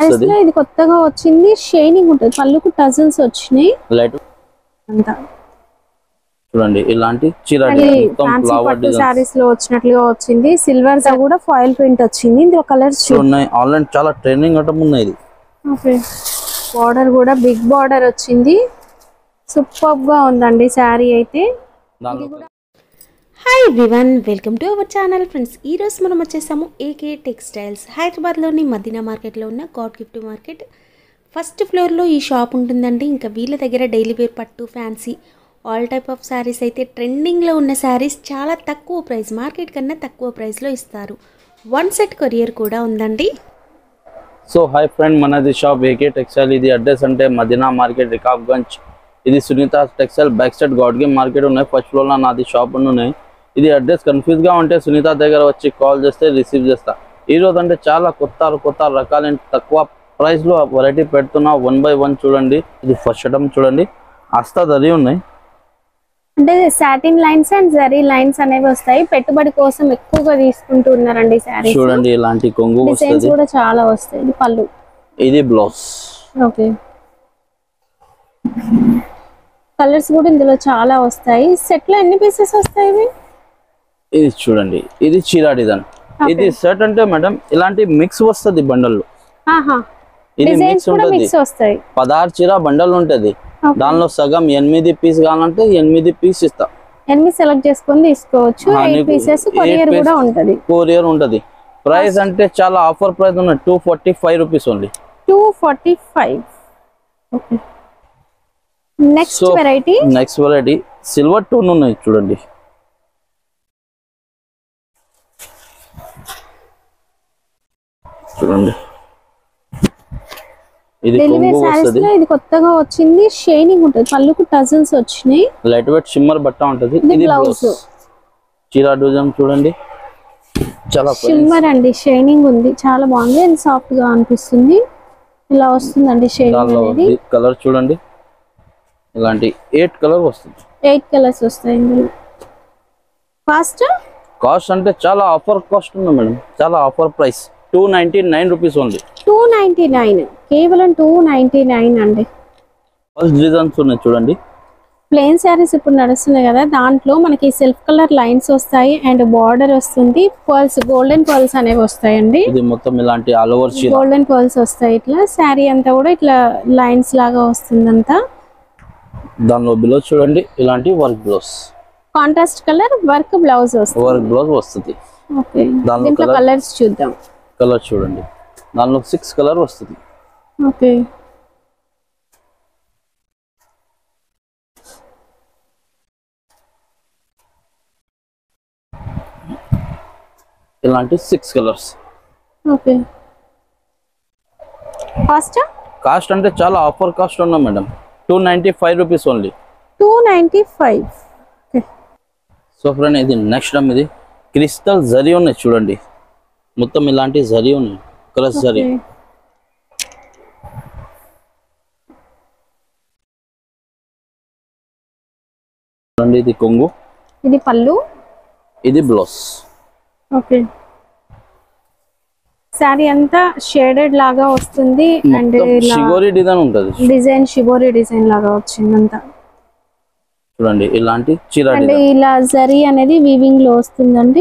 వస్తుంది లో ఇది కొత్తగా వచ్చింది షైనింగ్ ఉంటుంది పళ్ళుకు టజల్స్ వచ్చినాయి లైట్ అంతా చూడండి ఇలాంటి చీర అది design, మొత్తం ఫ్యాన్సీ ఫ్లవర్ పట్టు డిజైన్ సారీస్ లో వచ్చినట్లుగా వచ్చింది సిల్వర్ తో కూడా ఫాయిల్ ప్రింట్ వచ్చింది ఇందులో కలర్స్ ఉన్నాయి ఆన్లైన్ చాలా ట్రెండింగ్ ఐటమ్ ఉన్నాయి ఇది ఓకే బార్డర్ కూడా బిగ్ బార్డర్ వచ్చింది సూపర్ గా ఉందండి శారీ అయితే దానిలో hi everyone welcome to our channel friends ఈరోజు మనం వచ్చేసాము ఏకే టెక్స్టైల్స్ హైదరాబాద్లోని మదీనా మార్కెట్లో ఉన్న గాడ్ గిఫ్ట్ మార్కెట్ ఫస్ట్ ఫ్లోర్లో ఈ షాప్ ఉంటుందండి ఇంకా వీళ్ళ దగ్గర డైలీ వేర్ పట్టు fancy all type of saris అయితే ట్రెండింగ్లో ఉన్న శారీస్ చాలా తక్కువ ప్రైస్ మార్కెట్ కన్నా తక్కువ ప్రైస్లో ఇస్తారు వన్ సెట్ కొరియర్ కూడా ఉందండి సో హాయ్ ఫ్రెండ్ మనది షాప్ ఏకే టెక్స్టైల్ ఇది అడ్రస్ అంటే మదీనా మార్కెట్ రికాబ్గంజ్ ఇది సునీత టెక్స్టైల్ బ్యాక్ సైడ్ గాడ్గేమ్ మార్కెట్ ఉన్నాయి ఫస్ట్ ఫ్లోర్లో నాది షాప్ ఉన్నాయి ఇది అడ్రస్ కన్ఫ్యూజ్గా ఉంటే సునీత దగ్గర వచ్చి కాల్ చేస్తే రిసీవ్ చేస్తా ఈ రోజు అంటే చాలా కొత్త కొత్త రకాలైన తక్కువ ప్రైస్లో వెరైటీ పెడుతున్నా వన్ బై వన్ చూడండి ఇది ఫస్ట్ ఐటమ్ చూడండి అస్తా దరి ఉన్నాయి అంటే satin lines and zari lines అనేవి వస్తాయి పెట్టుబడి కోసం ఎక్కువగా తీసుకుంటూ ఉన్నారండి శారీస్ చూడండి ఇలాంటి కొంగు డిజైన్స్ వస్తుంది కూడా చాలా వస్తాయి ఇది పళ్ళు ఇది బ్లౌజ్ ఓకే కలర్స్ కూడా ఇందులో చాలా వస్తాయి సెట్ లో ఎన్ని పీసెస్ వస్తాయి ఇవి ఇది చూడండి ఇది చీరా డిజైన్ ఇది సెట్ అంటే మేడం ఇలాంటి మిక్స్ వస్తుంది బండల్లో ఆహా ఇది డిజైన్స్ మిక్స్ కూడా ఉంటది మిక్స్ వస్తాయి పదహారు చీర బండల్ ఉంటది Okay. దానిలో సగం ఎనిమిది పీస్ కావాలంటే ఎనిమిది పీస్ ఇస్తా ఎనిమిది సెలెక్ట్ చేసుకొని తీసుకోవచ్చు ఆ, ఎయిట్ నీకు పీసెస్ eight కొరియర్ కూడా piece- ఉంటది కొరియర్ ఉంటది ప్రైస్ అంటే చాలా ఆఫర్ ప్రైస్ ఉన్నాయి two forty five rupees only two forty five okay next So- variety next variety silver tone ఉన్నాయి చూడండి చూడండి ఇది డెలివరీ కొంగు శారీస్ వస్తుంది లో ఇది కొత్తగా వచ్చింది షైనింగ్ ఉంటుంది పళ్ళుకు టజల్స్ వచ్చినాయి లైట్ వెయిట్ షిమ్మర్ బట్ట ఉంటది ఇది ఇది blouse. బ్లౌజ్ చీరా డిజైన్ చూడండి చాలా షిమ్మర్ అండి షైనింగ్ ఉంది చాలా బాగుంది అండ్ సాఫ్ట్ గా అనిపిస్తుంది ఇలా వస్తుందండి షైనింగ్ దానిలో అనేది కలర్ చూడండి ఇలాంటి ఎయిట్ కలర్ వస్తుంది ఎయిట్ కలర్స్ వస్తాయి ఇందులో కాస్ట్ కాస్ట్ అంటే చాలా ఆఫర్ కాస్ట్ ఉంది మేడం చాలా offer price two ninety nine rupees only two ninety nine కేవలం టూ నైన్టీ నైన్ అండి ఫస్ట్ డిజైన్స్ ఉన్నాయి చూడండి ప్లెయిన్ శారీస్ ఇప్పుడు నడుస్తున్నాయి కదా దాంట్లో మనకి సెల్ఫ్ కలర్ లైన్స్ వస్తాయి అండ్ బార్డర్ వస్తుంది పర్ల్స్ గోల్డెన్ పర్ల్స్ అనేవి వస్తాయండి ఇది మొత్తం ఇలాంటి ఆల్ ఓవర్ చీర గోల్డెన్ పర్ల్స్ వస్తాయి ఇట్లా శారీ అంతా కూడా ఇట్లా లైన్స్ లాగా వస్తుంది అంతా దానిలో బ్లౌజ్ చూడండి ఇలాంటి work blouse contrast colour work blouse వస్తుంది వర్క్ బ్లౌజ్ వస్తుంది ఓకే దానిలో దీంట్లో colour? కలర్స్ చూద్దాం కలర్ చూడండి దానిలో సిక్స్ కలర్ వస్తుంది ఓకే ఇలాంటి six colours okay cost cost అంటే చాలా ఆఫర్ కాస్ట్ ఉన్నా madam two ninety five rupees only two ninety five okay so friend ఇది నెక్స్ట్ టైం ఇది క్రిస్టల్ జరీ ఉన్నాయి చూడండి మొత్తం ఇలాంటి జరీ ఉన్నాయి కలర్స్ జరీ చూడండి ఇది కొంగు ఇది పళ్ళు ఇది బ్లౌజ్ ఓకే శారీ అంతా షేడెడ్ లాగా వస్తుంది అండ్ మొత్తం ఇలా షిగోరి డిజైన్ ఉంటుంది డిజైన్ షిబోరి డిజైన్ లాగా వచ్చింది అంతా చూడండి ఇలాంటి చీర అండ్ డిజైన్ ఇలా జరీ అనేది వీవింగ్ లో వస్తుందండి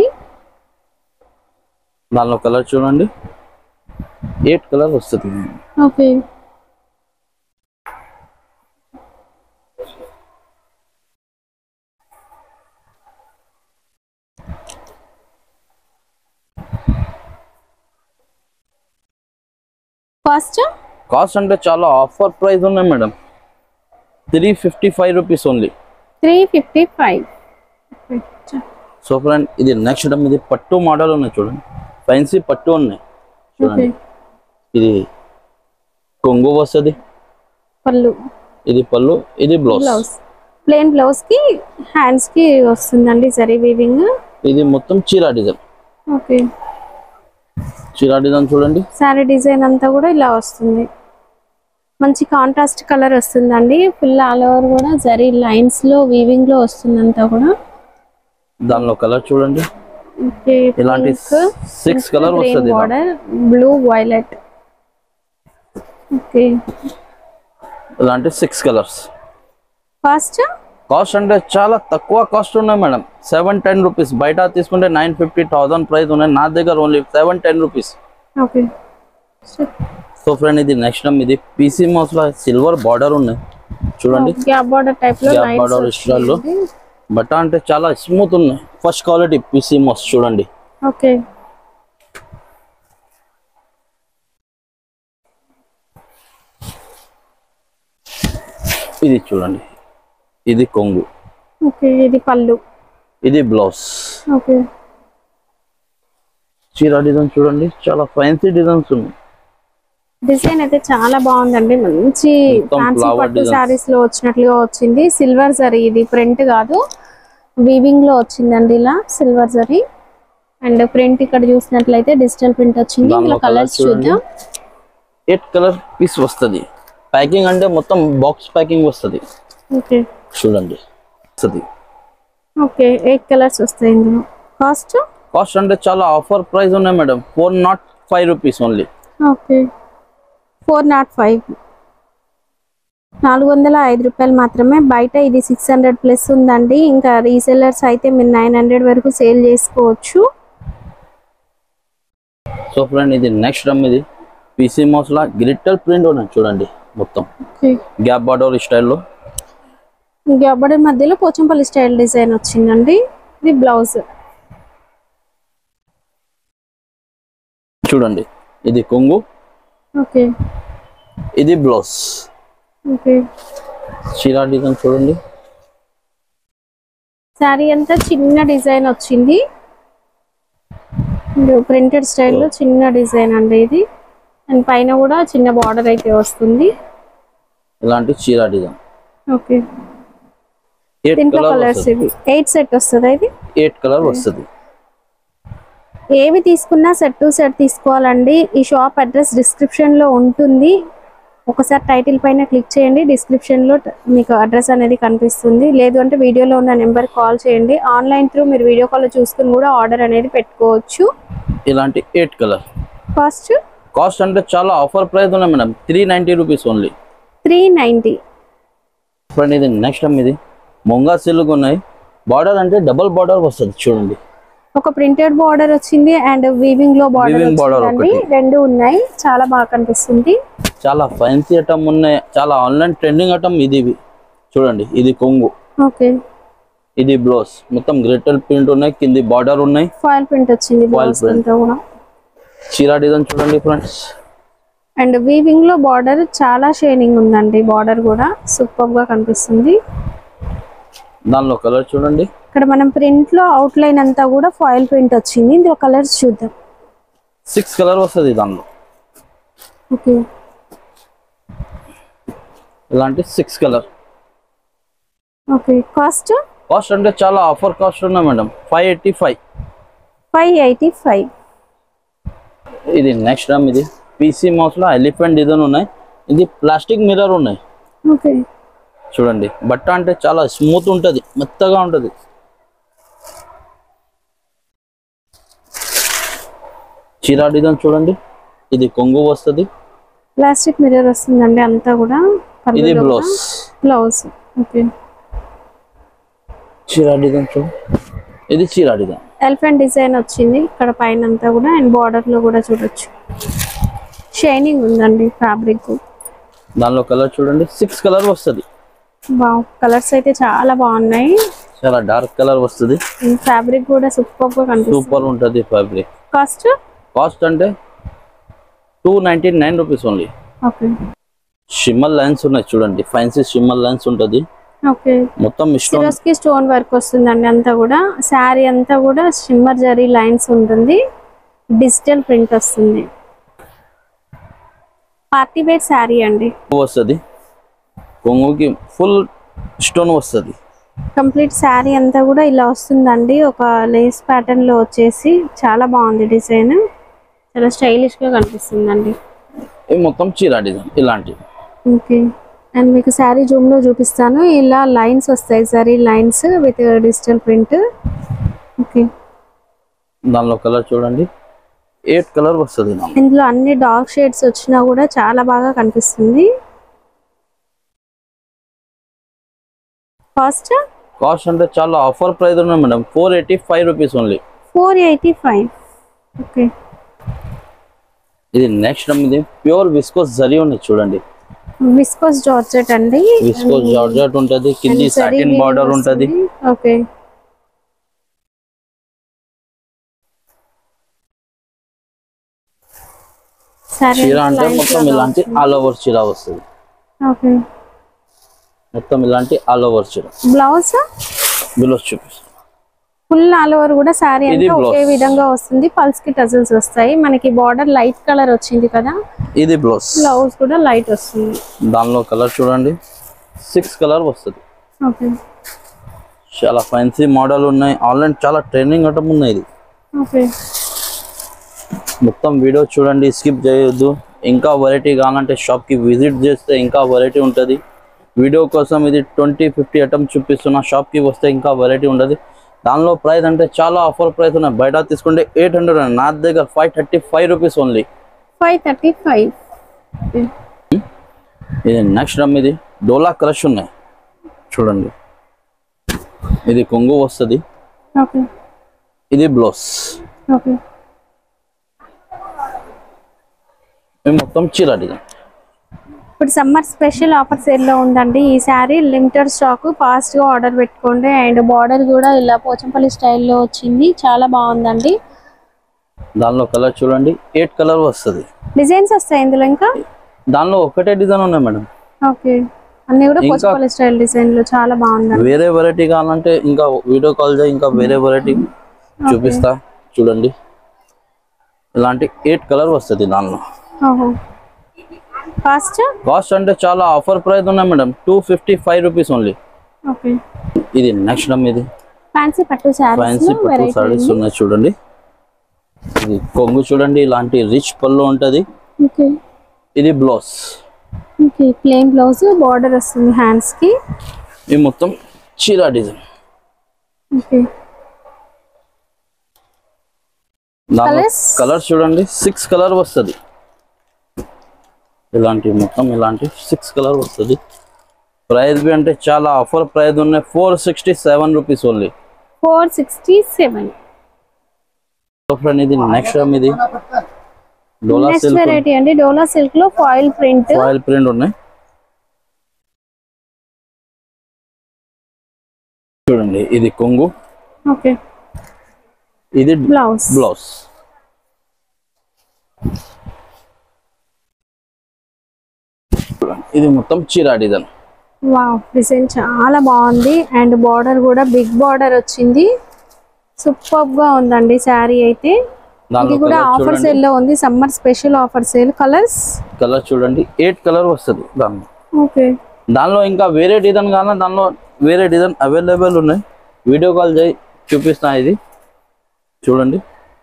దానిలో కలర్ చూడండి ఎయిట్ కలర్ వస్తుంది ఓకే కాస్ట్ కాస్ట్ అంటే చాలా ఆఫర్ ప్రైస్ ఉన్నాయి madam three fifty five rupees only three fifty five so friend ఇది నెక్స్ట్ టైం ఇది పట్టు మోడల్ ఉన్నాయి చూడండి ఫ్యాన్సీ పట్టు ఉన్నాయి చూడండి ఇది కొంగు వస్తుంది పళ్ళు ఇది పళ్ళు ఇది బ్లౌజ్ బ్లౌజ్ ప్లెయిన్ బ్లౌజ్ కి హ్యాండ్స్ కి వస్తుందండి జరీ వీవింగ్ ఇది మొత్తం చీరా డిజైన్ ఓకే చీరా డిజైన్ చూడండి శారీ డిజైన్ అంతా కూడా ఇలా వస్తుంది మంచి కాంట్రాస్ట్ కలర్ వస్తుందండి ఫుల్ ఆల్ ఓవర్ కూడా జరీ లైన్స్ లో వీవింగ్ లో వస్తుంది అంతా కూడా దానిలో కలర్ చూడండి ఓకే ఇలాంటి సిక్స్ కలర్ వస్తుంది బార్డర్ బ్లూ వైలెట్ ఓకే ఇలాంటి సిక్స్ కలర్స్ కాస్ట్ కాస్ట్ అంటే చాలా తక్కువ కాస్ట్ ఉన్నాయి మేడం సెవెన్ టెన్ రూపీస్ బయట తీసుకుంటే నైన్ ఫిఫ్టీ థౌసండ్ ప్రైస్ ఉన్నాయి నా దగ్గర only seven ten rupees okay so friend ఇది నెక్స్ట్ టైం ఇది పీసీ మౌస్ లో సిల్వర్ బార్డర్ ఉన్నాయి చూడండి గ్యాప్ బార్డర్ టైప్ లో Gap border style లో. లైన్స్ బట్ట అంటే చాలా స్మూత్ ఉన్నాయి ఫస్ట్ క్వాలిటీ పీసీ మౌస్ చూడండి ఓకే ఇది చూడండి ఇది కొంగు ఓకే ఇది పళ్ళు ఇది బ్లౌజ్ ఓకే చీర డిజైన్ చూడండి చాలా ఫ్యాన్సీ డిజైన్స్ ఉన్నాయి డిజైన్ అయితే చాలా బాగుందండి మంచి మొత్తం ఫ్యాన్సీ flower పట్టు designs. శారీస్ లో వచ్చినట్లుగా వచ్చింది సిల్వర్ జరీ ఇది ప్రింట్ కాదు వీవింగ్ లో వచ్చిందండి ఇలా సిల్వర్ జరీ అండ్ ప్రింట్ ఇక్కడ చూసినట్లయితే డిజిటల్ ప్రింట్ వచ్చింది దానిలో ఇందులో కలర్స్ colours చూడండి. చూద్దాం ఎయిట్ కలర్ పీస్ వస్తుంది ప్యాకింగ్ అంటే మొత్తం బాక్స్ ప్యాకింగ్ వస్తుంది ఓకే చూడండి వస్తుంది ఓకే ఎయిట్ కలర్స్ వస్తాయి ఇందులో కాస్ట్ కాస్ట్ అంటే చాలా ఆఫర్ ప్రైస్ ఉన్నాయి madam four nought five rupees only okay four nought five నాలుగు వందల ఐదు రూపాయలు మాత్రమే బయట ఇది సిక్స్ హండ్రెడ్ ప్లస్ ఉందండి ఇంకా రీసెల్లర్స్ అయితే మీరు నైన్ హండ్రెడ్ వరకు సేల్ చేసుకోవచ్చు సో ఫ్రెండ్ ఇది నెక్స్ట్ రమ్ ఇది పీసీ మౌస్ లా గ్లిటర్ ప్రింట్ ఉన్నాయి చూడండి మొత్తం ఓకే గ్యాప్ బార్డర్ స్టైల్లో గబ్బడి మధ్యలో పోచంపల్లి స్టైల్ డిజైన్ వచ్చిందండి ఇది బ్లౌజ్ చూడండి ఇది కొంగు ఓకే ఇది బ్లౌజ్ ఓకే చీరా డిజైన్ చూడండి శారీ అంతా చిన్న డిజైన్ వచ్చింది ప్రింటెడ్ స్టైల్లో చిన్న డిజైన్ అండి ఇది అండ్ పైన కూడా చిన్న బార్డర్ అయితే వస్తుంది ఇలాంటి చీరా డిజైన్ ఓకే ఎయిట్ దీంట్లో కలర్ కలర్స్ వస్తుంది ఇవి ఎయిట్ సెట్ వస్తుంది ఇది ఎయిట్ కలర్ వస్తుంది ఏవి తీసుకున్నా సెట్ టు సెట్ తీసుకోవాలండి ఈ షాప్ అడ్రస్ డిస్క్రిప్షన్ లో ఉంటుంది ఒకసారి టైటిల్ పైన క్లిక్ చేయండి డిస్క్రిప్షన్ లో ట- మీకు అడ్రస్ అనేది కనిపిస్తుంది లేదు అంటే వీడియోలో ఉన్న నెంబర్ కాల్ చేయండి ఆన్లైన్ త్రూ మీరు వీడియో కాల్ చూసుకుని కూడా ఆర్డర్ అనేది పెట్టుకోవచ్చు ఇలాంటి ఎయిట్ కలర్ కాస్ట్ కాస్ట్ అంటే చాలా ఆఫర్ ప్రైస్ ఉన్నాయి madam three ninety rupees only three ninety friend ఇది నెక్స్ట్ టైం ఇది మొంగా సిల్క్ ఉన్నాయి బార్డర్ అంటే డబుల్ బార్డర్ వస్తుంది చూడండి ఒక ప్రింటెడ్ బార్డర్ వచ్చింది అండ్ వీవింగ్ లో బార్డర్ Weaving border వచ్చిందండి ఒకటి. రెండు ఉన్నాయి చాలా బాగా కనిపిస్తుంది చాలా ఫ్యాన్సీ ఐటమ్ ఉన్నాయి చాలా ఆన్లైన్ ట్రెండింగ్ ఐటమ్ ఇది ఇవి. చూడండి ఇది కొంగు ఓకే ఇది బ్లౌజ్ మొత్తం గ్రేటర్ ప్రింట్ ఉన్నాయి కింది బార్డర్ ఉన్నాయి ఫాయిల్ ప్రింట్ వచ్చింది బ్లౌజ్ print. అంతా కూడా చీరా డిజైన్ చూడండి ఫ్రెండ్స్ అండ్ వీవింగ్ లో బార్డర్ చాలా షైనింగ్ ఉందండి బార్డర్ కూడా సూపర్ గా కనిపిస్తుంది దానిలో కలర్ చూడండి ఇక్కడ మనం ప్రింట్ లో అవుట్ లైన్ అంతా కూడా ఫాయిల్ ప్రింట్ వచ్చింది ఇందులో కలర్స్ చూద్దాం సిక్స్ కలర్ వస్తుంది దానిలో ఓకే ఇలాంటి six colour okay cost cost అంటే చాలా ఆఫర్ కాస్ట్ ఉన్నాయి madam five eighty five five eighty five ఇది నెక్స్ట్ టైం ఇది పీసీ మౌస్ లో ఎలిఫెంట్ డిజైన్ ఉన్నాయి ఇది ప్లాస్టిక్ మిర్రర్ ఉన్నాయి ఓకే చూడండి బట్ట అంటే చాలా స్మూత్ ఉంటది మెత్తగా ఉంటది చీరా డిజైన్ చూడండి ఇది కొంగు వస్తుంది ప్లాస్టిక్ మిర్రర్ వస్తుందండి అంతా కూడా ఇది బ్లౌజ్ బ్లౌజ్ ఓకే చీరా డిజైన్ చూడండి ఇది చీరా డిజైన్ ఎలిఫెంట్ డిజైన్ వచ్చింది ఇక్కడ పైన అంతా కూడా అండ్ బార్డర్ లో కూడా చూడొచ్చు షైనింగ్ ఉందండి ఫ్యాబ్రిక్ దానిలో కలర్ చూడండి సిక్స్ కలర్ వస్తుంది బాగు కలర్స్ అయితే చాలా బాగున్నాయి చాలా డార్క్ కలర్ వస్తుంది ఫ్యాబ్రిక్ కూడా సూపర్ గా కనిపిస్తుంది సూపర్ ఉంటుంది ఫ్యాబ్రిక్ కాస్ట్ కాస్ట్ అంటే two ninety nine rupees only okay shimmer lines ఉన్నాయి చూడండి ఫ్యాన్సీ షిమ్మల్ లైన్స్ ఉంటుంది ఓకే మొత్తం ఇష్టం సిరోస్ కి స్టోన్ వర్క్ వస్తుందండి అంతా కూడా శారీ అంతా కూడా షిమ్మర్ జరీ లైన్స్ ఉంటుంది డిజిటల్ ప్రింట్ వస్తుంది పార్టీ వేర్ శారీ అండి వస్తుంది కొంగుకి ఫుల్ స్టోన్ వస్తుంది కంప్లీట్ శారీ అంతా కూడా ఇలా వస్తుందండి ఒక లేస్ ప్యాటర్న్ లో వచ్చేసి చాలా బాగుంది డిజైన్ చాలా స్టైలిష్ గా కనిపిస్తుందండి ఇవి మొత్తం చీరా డిజైన్ ఇలాంటివి ఓకే అండ్ మీకు శారీ జూమ్ లో చూపిస్తాను ఇలా లైన్స్ వస్తాయి zari lines with digital print okay దానిలో కలర్ చూడండి ఎయిట్ కలర్ వస్తుంది నా ఇందులో అన్ని డార్క్ షేడ్స్ వచ్చినా కూడా చాలా బాగా కనిపిస్తుంది కాస్ట్ కాస్ట్ అంటే చాలా ఆఫర్ ప్రైస్ ఉన్నాయి madam four eighty five rupees only four eighty five okay ఇది నెక్స్ట్ ఇది ప్యూర్ విస్కోస్ జరీ ఉంది చూడండి విస్కోస్ జార్జెట్ అండి విస్కోస్ జార్జెట్ ఉంటది కింది సాటిన్ బార్డర్ ఉంటది ఓకే సరే చీర అంటే మొత్తం ఇలాంటి ఆల్ ఓవర్ చీర వస్తుంది ఓకే మొత్తం ఇలాంటి ఆల్ ఓవర్ చీర బ్లౌజ్ బిలో చూపిస్తాను ఫుల్ ఆల్ ఓవర్ కూడా శారీ ఇది అంటే ఒకే blouse. విధంగా వస్తుంది పల్స్ కి టజల్స్ వస్తాయి మనకి బార్డర్ లైట్ కలర్ వచ్చింది కదా ఇది బ్లౌజ్ బ్లౌజ్ కూడా లైట్ వస్తుంది దానిలో కలర్ చూడండి సిక్స్ కలర్ వస్తుంది ఓకే చాలా ఫ్యాన్సీ మోడల్ ఉన్నాయి ఆన్లైన్ చాలా ట్రైనింగ్ ఐటమ్ ఉన్నాయి ఇది ఓకే మొత్తం వీడియో చూడండి స్కిప్ చేయొద్దు ఇంకా వెరైటీ కావాలంటే షాప్కి విజిట్ చేస్తే ఇంకా వెరైటీ ఉంటుంది వీడియో కోసం ఇది ట్వంటీ ఫిఫ్టీ ఐటమ్ చూపిస్తున్న షాప్కి వస్తే ఇంకా వెరైటీ ఉంటుంది దానిలో ప్రైస్ అంటే చాలా ఆఫర్ ప్రైస్ ఉన్నాయి బయట తీసుకుంటే ఎయిట్ హండ్రెడ్ నా దగ్గర five thirty five rupees only five thirty five ఇది నెక్స్ట్ రమ్ ఇది డోలా క్రష్ ఉన్నాయి చూడండి ఇది కొంగు వస్తుంది ఓకే ఇది బ్లౌజ్ ఓకే ఇది మొత్తం చీర డిజైన్ ఇప్పుడు సమ్మర్ స్పెషల్ ఆఫర్ సేల్ లో ఉందండి ఈ శారీ లిమిటెడ్ స్టాక్ ఫాస్ట్ గా ఆర్డర్ పెట్టుకోండి అండ్ బార్డర్ కూడా ఇలా పోచంపల్లి స్టైల్లో వచ్చింది చాలా బాగుందండి దానిలో కలర్ చూడండి ఎయిట్ కలర్ వస్తుంది డిజైన్స్ వస్తాయి ఇందులో ఇంకా దానిలో ఒకటే డిజైన్ ఉన్నాయి మేడం ఓకే అన్ని కూడా ఇంకా- పోచంపల్లి స్టైల్ డిజైన్ లో చాలా బాగుందండి వేరే వెరైటీ కావాలంటే ఇంకా వీడియో కాల్ చేయి ఇంకా వేరే వెరైటీ చూపిస్తా చూడండి ఇలాంటి ఎయిట్ కలర్ వస్తుంది దానిలో ఓహో కాస్ట్ కాస్ట్ అంటే చాలా ఆఫర్ ప్రైస్ ఉన్నాయి madam two fifty five rupees only okay ఇది నెక్స్ట్ నమ్ ఇది ఫ్యాన్సీ పట్టు శారీస్ ఫ్యాన్సీ పట్టు వెరైటీ సారీస్ ఉన్నాయి చూడండి ఇది కొంగు చూడండి ఇలాంటి రిచ్ పళ్ళు ఉంటది ఓకే ఇది blouse okay plain blouse border వస్తుంది హ్యాండ్స్ కి ఇది మొత్తం చీరా డిజైన్ ఓకే దానిలో Colours? కలర్ చూడండి సిక్స్ కలర్ వస్తుంది ఇలాంటి మొత్తం ఇలాంటి సిక్స్ కలర్ వస్తుంది ప్రైస్ బి అంటే చాలా ఆఫర్ ప్రైస్ ఉన్నాయి four sixty seven rupees only four sixty seven friend ఇది నెక్స్ట్ ఇది డోలా నెక్స్ట్ సిల్క్ వెరైటీ అండి డోలా సిల్క్ లో ఫాయిల్ ప్రింట్ ఫాయిల్ ప్రింట్ ఉన్నాయి చూడండి ఇది కొంగు ఓకే ఇది బ్లౌజ్ బ్లౌజ్ చూడండి, ఇది మొత్తం చీరా డిజైన్ వావ్ డిజైన్ చాలా బాగుంది అండ్ బార్డర్ కూడా బిగ్ బార్డర్ వచ్చింది సూపర్ గా ఉందండి శారీ అయితే ఇది దానిలో కూడా కలర్ ఆఫర్ చూడండి సేల్ లో ఉంది summer special offer sale colours colour చూడండి ఎయిట్ కలర్ వస్తుంది దానిలో ఓకే దానిలో ఇంకా వేరే డిజైన్ కావాలా దానిలో వేరే డిజైన్ అవైలబుల్ ఉన్నాయి వీడియో కాల్ చేయి చూపిస్తా ఇది చూడండి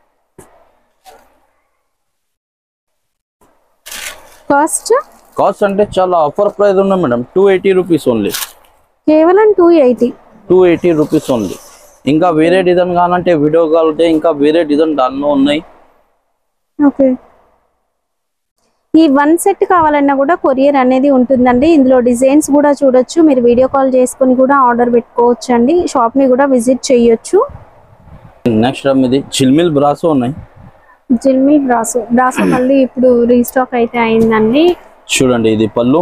కాస్ట్ కాస్ట్ అంటే చాలా ఆఫర్ ప్రైస్ ఉన్నాయి madam two eighty rupees only కేవలం two eighty two eighty rupees only ఇంకా వేరే డిజైన్ కావాలంటే వీడియో కాల్ చేయి ఇంకా వేరే డిజైన్ దానిలో ఉన్నాయి ఓకే ఈ వన్ సెట్ కావాలన్నా కూడా కొరియర్ అనేది ఉంటుందండి ఇందులో డిజైన్స్ కూడా చూడొచ్చు మీరు వీడియో కాల్ చేసుకొని కూడా ఆర్డర్ పెట్టుకోవచ్చు అండి షాప్ ని కూడా విజిట్ చేయొచ్చు నెక్స్ట్ ఇది చిల్మిల్ బ్రాసో ఉన్నాయి జిల్మి బ్రాసో బ్రాసో మళ్ళీ ఇప్పుడు రీస్టాక్ అయితే అయిందండి చూడండి ఇది పళ్ళు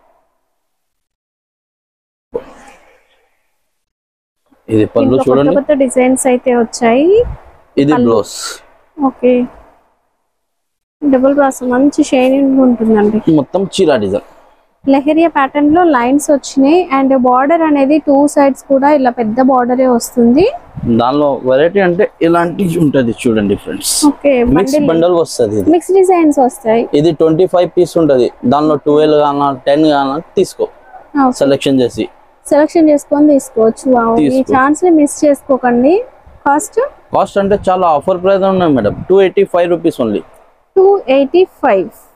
ఇది పళ్ళు దీంట్లో కొత్త చూడండి కొత్త డిజైన్స్ అయితే వచ్చాయి ఇది బ్లౌజ్ ఓకే డబుల్ బ్రాసో మంచి షైనింగ్ ఉంటుందండి మొత్తం చీరా డిజైన్ లెహరియా ప్యాటర్న్ లో లైన్స్ వచ్చినాయి అండ్ బార్డర్ అనేది టూ సైడ్స్ కూడా ఇలా పెద్ద బార్డరే వస్తుంది దానిలో వెరైటీ అంటే ఇలాంటి ఉంటది చూడండి ఫ్రెండ్స్ ఓకే మిక్స్ బండల్ వస్తుంది ఇది మిక్స్ డిజైన్స్ వస్తాయి ఇది ట్వంటీ ఫైవ్ పీస్ ఉంటది దానిలో ట్వెల్వ్ కానా టెన్ కానా తీసుకో సెలెక్షన్ చేసి సెలెక్షన్ చేసుకొని తీసుకోవచ్చు వావ్. ఈ తీసుకో. ఛాన్స్ ని మిస్ చేసుకోకండి కాస్ట్ కాస్ట్ అంటే చాలా ఆఫర్ ప్రైస్ ఉన్నాయి madam two eighty five rupees only two eighty five